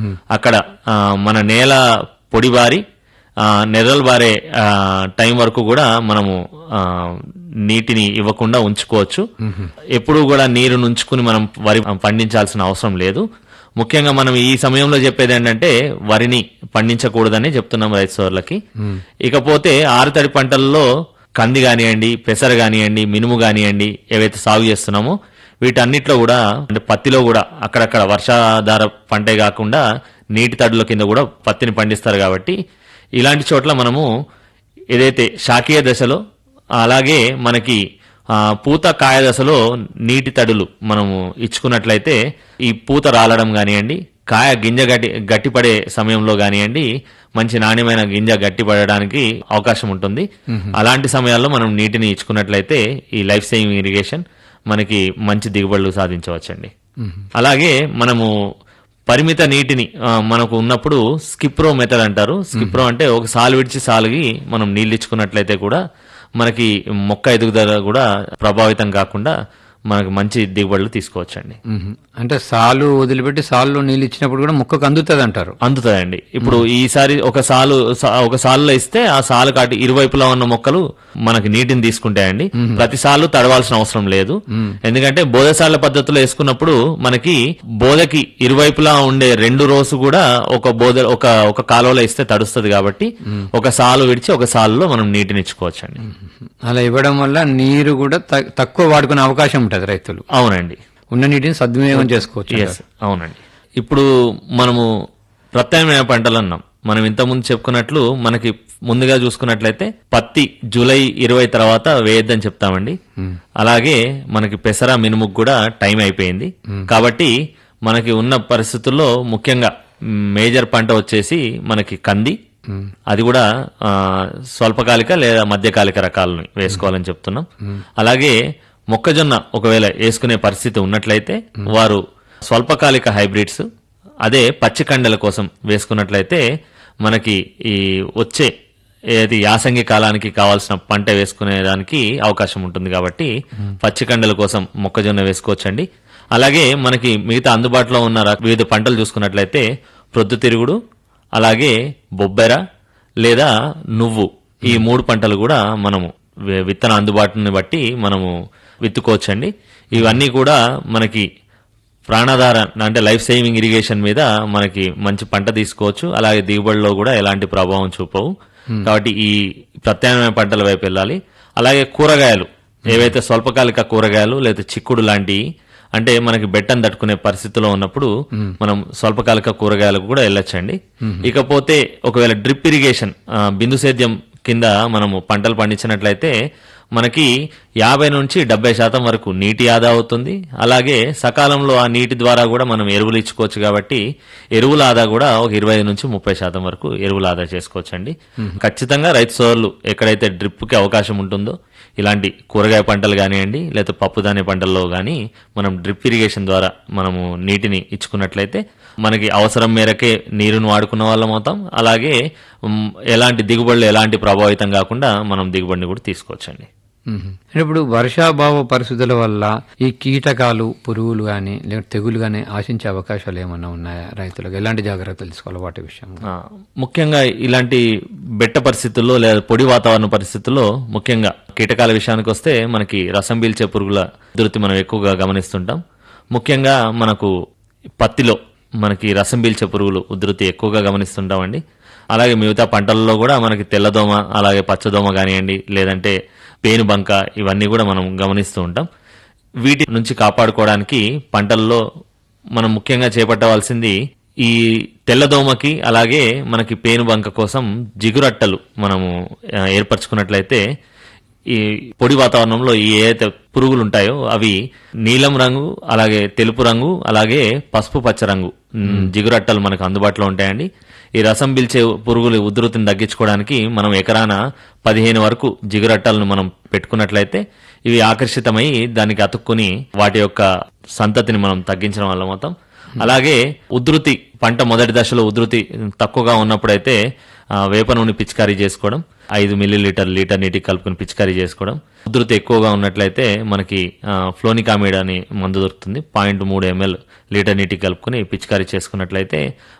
అక్కడ ఆ, మన నేల పొడిబారి ఆ, నెర్రలు బారే ఆ, టైం వరకు కూడా మనము ఆ, నీటిని ఇవ్వకుండా ఉంచుకోవచ్చు ఎప్పుడూ కూడా నీరు నుంచుకుని మనం వరి పండించాల్సిన అవసరం లేదు ముఖ్యంగా మనం ఈ సమయంలో చెప్పేది ఏంటంటే వరిని పండించకూడదని చెప్తున్నాం రైతు సోదరులకి ఇకపోతే ఆరుతడి పంటల్లో కంది కానివ్వండి పెసర కానివ్వండి మినుము కానివ్వండి ఏవైతే సాగు చేస్తున్నామో వీటన్నిటిలో కూడా అంటే పత్తిలో కూడా అక్కడక్కడ వర్షాధార పంటే కాకుండా నీటి తడుల కింద కూడా పత్తిని పండిస్తారు కాబట్టి ఇలాంటి చోట్ల మనము ఏదైతే శాకీయ దశలో అలాగే మనకి ఆ, పూత కాయ దశలో నీటి తడులు మనము ఇచ్చుకున్నట్లయితే ఈ పూత రాలడం కానివ్వండి కాయ గింజ గట్టి గట్టిపడే సమయంలో కానివ్వండి మంచి నాణ్యమైన గింజ గట్టిపడడానికి అవకాశం ఉంటుంది అలాంటి సమయాల్లో మనం నీటిని ఇచ్చుకున్నట్లయితే ఈ లైఫ్ సేవింగ్ ఇరిగేషన్ మనకి మంచి దిగుబడులు సాధించవచ్చండి అలాగే మనము పరిమిత నీటిని ఆ, మనకు ఉన్నప్పుడు స్కిప్రో మెథడ్ అంటారు స్కిప్రో అంటే ఒక సాలు విడిచి సాలుగి మనం నీళ్ళు ఇచ్చుకున్నట్లయితే కూడా మనకి మొక్క ఎదుగుదల కూడా ప్రభావితం కాకుండా మనకు మంచి దిగుబడులు తీసుకోవచ్చండి మ్మ్. అంటే సాలు వదిలిపెట్టి సాల్లో నీళ్ళు ఇచ్చినప్పుడు కూడా మొక్కకు అందుతుంది అంటారు అందుతాయండి ఇప్పుడు ఈసారి ఒక సాలు సా- ఒక సాలులో ఇస్తే ఆ సాలు కాటి ఇరువైపులా ఉన్న మొక్కలు మనకి నీటిని తీసుకుంటాయండి ప్రతి సాలు తడవాల్సిన అవసరం లేదు ఎందుకంటే బోధశాల పద్ధతిలో వేసుకున్నప్పుడు మనకి బోధకి ఇరువైపులా ఉండే రెండు రోజు కూడా ఒక బోధ ఒక ఒక కాలువలో ఇస్తే తడుస్తుంది కాబట్టి ఒక సాలు విడిచి ఒక సాలులో మనం నీటిని ఇచ్చుకోవచ్చండి అలా ఇవ్వడం వల్ల నీరు కూడా త- తక్కువ వాడుకునే అవకాశం ఉంటుంది రైతులు అవునండి ఉన్న నీటిని సద్వినియోగం చేసుకోవచ్చు ఎస్ అవునండి ఇప్పుడు మనము ప్రత్యామ్నాయ పంటలు అన్నాం మనం ఇంతకుముందు చెప్పుకున్నట్లు మనకి ముందుగా చూసుకున్నట్లయితే పత్తి జూలై ఇరవై తర్వాత వేయొద్దని చెప్తామండి అలాగే మనకి పెసర మినుముకు కూడా టైం అయిపోయింది కాబట్టి మనకి ఉన్న పరిస్థితుల్లో ముఖ్యంగా మేజర్ పంట వచ్చేసి మనకి కంది అది కూడా ఆ, స్వల్పకాలిక లేదా మధ్యకాలిక రకాలను వేసుకోవాలని చెప్తున్నాం అలాగే మొక్కజొన్న ఒకవేళ వేసుకునే పరిస్థితి ఉన్నట్లయితే వారు స్వల్పకాలిక హైబ్రిడ్స్ అదే పచ్చి కండల కోసం వేసుకున్నట్లయితే మనకి ఈ వచ్చే ఏది యాసంగి కాలానికి కావాల్సిన పంట వేసుకునేదానికి అవకాశం ఉంటుంది కాబట్టి పచ్చి కండల కోసం మొక్కజొన్న వేసుకోవచ్చండి అలాగే మనకి మిగతా అందుబాటులో ఉన్న రక- వివిధ పంటలు చూసుకున్నట్లయితే ప్రొద్దుతిరుగుడు అలాగే బొబ్బెర లేదా నువ్వు ఈ మూడు పంటలు కూడా మనము వి- విత్తన అందుబాటుని బట్టి మనము విత్తుకోవచ్చండి ఇవన్నీ కూడా మనకి ప్రాణాధార అంటే లైఫ్ సేవింగ్ ఇరిగేషన్ మీద మనకి మంచి పంట తీసుకోవచ్చు అలాగే దిగుబడిలో కూడా ఎలాంటి ప్రభావం చూపవు కాబట్టి ఈ ప్రత్యామ్నాయ పంటల వైపు వెళ్ళాలి అలాగే కూరగాయలు ఏవైతే స్వల్పకాలిక కూరగాయలు లేదా చిక్కుడు లాంటివి అంటే మనకి బెట్టం తట్టుకునే పరిస్థితిలో ఉన్నప్పుడు మనం స్వల్పకాలిక కూరగాయలకు కూడా వెళ్ళొచ్చండి ఇకపోతే ఒకవేళ డ్రిప్ ఇరిగేషన్ ఆ, బిందు సేద్యం కింద మనము పంటలు పండించినట్లయితే మనకి యాభై నుంచి డెబ్బై శాతం వరకు నీటి ఆదా అవుతుంది అలాగే సకాలంలో ఆ నీటి ద్వారా కూడా మనం ఎరువులు ఇచ్చుకోవచ్చు కాబట్టి ఎరువుల ఆదా కూడా ఒక ఇరవై నుంచి ముప్పై శాతం వరకు ఎరువుల ఆదా చేసుకోవచ్చండి ఖచ్చితంగా రైతు సోదరులు ఎక్కడైతే డ్రిప్ కి అవకాశం ఉంటుందో ఇలాంటి కూరగాయ పంటలు కానివ్వండి లేదా పప్పుధాన్య పంటల్లో కానీ మనం డ్రిప్ ఇరిగేషన్ ద్వారా మనము నీటిని ఇచ్చుకున్నట్లయితే మనకి అవసరం మేరకే నీరును వాడుకున్న వాళ్ళం అవుతాం అలాగే మ్, ఎలాంటి దిగుబడులు ఎలాంటి ప్రభావితం కాకుండా మనం దిగుబడిని కూడా తీసుకోవచ్చండి మ్మ్. ఇప్పుడు వర్షాభావ పరిస్థితుల వల్ల ఈ కీటకాలు పురుగులు గాని లేదా తెగులు గాని ఆశించే అవకాశాలు ఏమన్నా ఉన్నాయా రైతులకు ఎలాంటి జాగ్రత్తలు తీసుకోవాలి వాటి విషయంలో ఆ, ముఖ్యంగా ఇలాంటి బెట్ట పరిస్థితుల్లో లేదా పొడి వాతావరణ పరిస్థితుల్లో ముఖ్యంగా కీటకాల విషయానికి వస్తే మనకి రసం పీల్చే పురుగుల ఉధృతి మనం ఎక్కువగా గమనిస్తుంటాం ముఖ్యంగా మనకు పత్తిలో మనకి రసం పీల్చే పురుగులు ఉధృతి ఎక్కువగా గమనిస్తుంటామండి అలాగే మిగతా పంటలలో కూడా మనకి తెల్లదోమ అలాగే పచ్చదోమ కానివ్వండి లేదంటే పేనుబంక ఇవన్నీ కూడా మనం గమనిస్తూ ఉంటాం వీటి నుంచి కాపాడుకోవడానికి పంటల్లో మనం ముఖ్యంగా చేపట్టవలసింది ఈ తెల్లదోమకి అలాగే మనకి పేనుబంక కోసం జిగురట్టలు మనము ఆ, ఏర్పరచుకున్నట్లయితే ఈ పొడి వాతావరణంలో ఈ ఏదైతే పురుగులు ఉంటాయో అవి నీలం రంగు అలాగే తెలుపు రంగు అలాగే పసుపు పచ్చ రంగు మ్, జిగురట్టలు మనకు అందుబాటులో ఉంటాయండి ఈ రసం పీల్చే పురుగుల ఉధృతిని తగ్గించుకోవడానికి మనం ఎకరాన పదిహేను వరకు జిగురట్టలను మనం పెట్టుకున్నట్లయితే ఇవి ఆకర్షితమై దానికి అతుక్కుని వాటి యొక్క సంతతిని మనం తగ్గించడం వల్ల మొత్తం అలాగే ఉధృతి పంట మొదటి దశలో ఉధృతి తక్కువగా ఉన్నప్పుడైతే ఆ, వేప నూనె పిచికారీ చేసుకోవడం ఐదు మిల్లీ లీటర్ లీటర్ నీటికి కలుపుకొని పిచికారీ చేసుకోవడం ఉధృతి ఎక్కువగా ఉన్నట్లయితే మనకి ఆ, ఫ్లోనికామిడ్ అని మందు దొరుకుతుంది పాయింట్ మూడు ఎంఎల్ లీటర్ నీటికి కలుపుకొని పిచికారీ చేసుకున్నట్లయితే